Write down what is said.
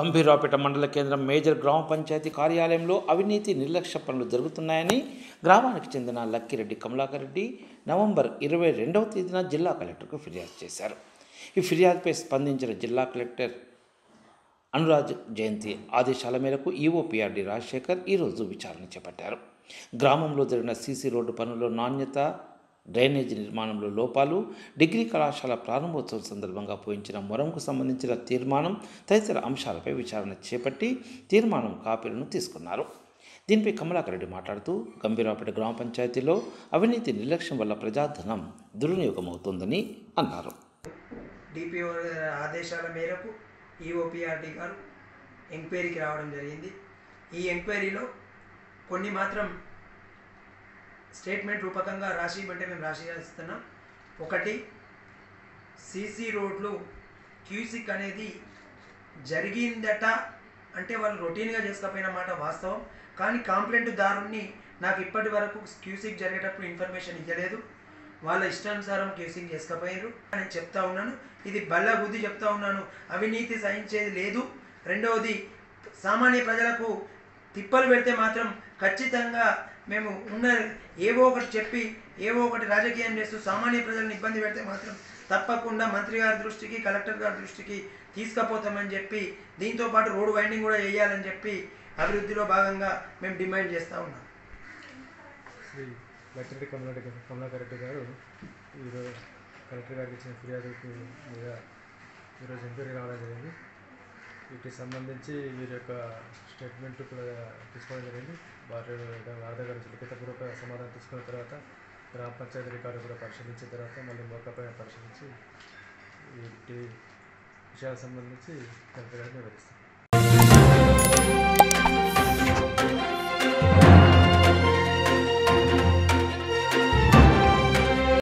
గంభీరావుపేట మండల కేంద్రం మేజర్ గ్రామ పంచాయతీ కార్యాలయంలో అవినీతి నిర్లక్ష్య పనులు జరుగుతున్నాయని గ్రామానికి చెందిన లక్కిరెడ్డి కమలాకర్ రెడ్డి నవంబర్ ఇరవై రెండవ తేదీన జిల్లా కలెక్టర్కు ఫిర్యాదు చేశారు ఈ ఫిర్యాదుపై స్పందించిన జిల్లా కలెక్టర్ అనురాజ్ జయంతి ఆదేశాల మేరకు ఈఓపీఆర్డి రాజశేఖర్ ఈరోజు విచారణ చేపట్టారు గ్రామంలో జరిగిన సీసీ రోడ్డు పనుల్లో నాణ్యత డ్రైనేజీ నిర్మాణంలో లోపాలు డిగ్రీ కళాశాల ప్రారంభోత్సవం సందర్భంగా పోయించిన మొరంకు సంబంధించిన తీర్మానం తదితర అంశాలపై విచారణ చేపట్టి తీర్మానం కాపీలను తీసుకున్నారు దీనిపై కమలాకర్ రెడ్డి మాట్లాడుతూ గంభీరావుపేట గ్రామ పంచాయతీలో అవినీతి నిర్లక్ష్యం వల్ల ప్రజాధనం దుర్వినియోగం అవుతోందని అన్నారు డిపిఓ ఆదేశాల మేరకు ఈఓపిఆర్డి గారు ఎంక్వైరీకి రావడం జరిగింది ఈ ఎంక్వైరీలో కొన్ని మాత్రం స్టేట్మెంట్ రూపకంగా రాసి ఇవ్వంటే మేము రాసి ఇస్తున్నాం ఒకటి సీసీ రోడ్లు క్యూసిక్ అనేది జరిగిందట అంటే వాళ్ళు రొటీన్గా చేసుకపోయిన మాట వాస్తవం కానీ కాంప్లైంట్ దారుణ్ణి నాకు ఇప్పటి వరకు క్యూసిక్ జరిగేటప్పుడు ఇన్ఫర్మేషన్ ఇవ్వలేదు వాళ్ళ ఇష్టానుసారం క్యూసింగ్ చేసుకపోయారు అని చెప్తా ఉన్నాను ఇది బల్ల బుద్ధి చెప్తా ఉన్నాను అవినీతి సహించేది లేదు రెండవది సామాన్య ప్రజలకు తిప్పలు పెడితే మాత్రం ఖచ్చితంగా మేము ఉన్న ఏవో ఒకటి చెప్పి ఏవో ఒకటి రాజకీయం చేస్తూ సామాన్య ప్రజలను ఇబ్బంది పెడితే మాత్రం తప్పకుండా మంత్రి గారి దృష్టికి కలెక్టర్ గారి దృష్టికి తీసుకుపోతామని చెప్పి దీంతో పాటు రోడ్ వైండింగ్ కూడా వేయాలని చెప్పి అభివృద్ధిలో భాగంగా మేము డిమాండ్ చేస్తూ ఉన్నాం శ్రీ లక్ష్మీ కమలారెడ్డి కమలాకర్ రెడ్డి గారు ఈరోజు కలెక్టర్ గారికి ఇచ్చిన ఫిర్యాదుకు మీద ఈరోజు ఎంక్వైరీ రావడం జరిగింది వీటికి సంబంధించి వీరి యొక్క స్టేట్మెంట్ కూడా తీసుకోవడం జరిగింది వారి వారి గారి లిఖితపూర్వక సమాధానం తీసుకున్న తర్వాత గ్రామ పంచాయతీ రికార్డు కూడా పరిశీలించిన తర్వాత మళ్ళీ మరొకపై పరిశీలించి వీటి విషయాలకు సంబంధించి కలెక్టర్ గారికి వివరిస్తాం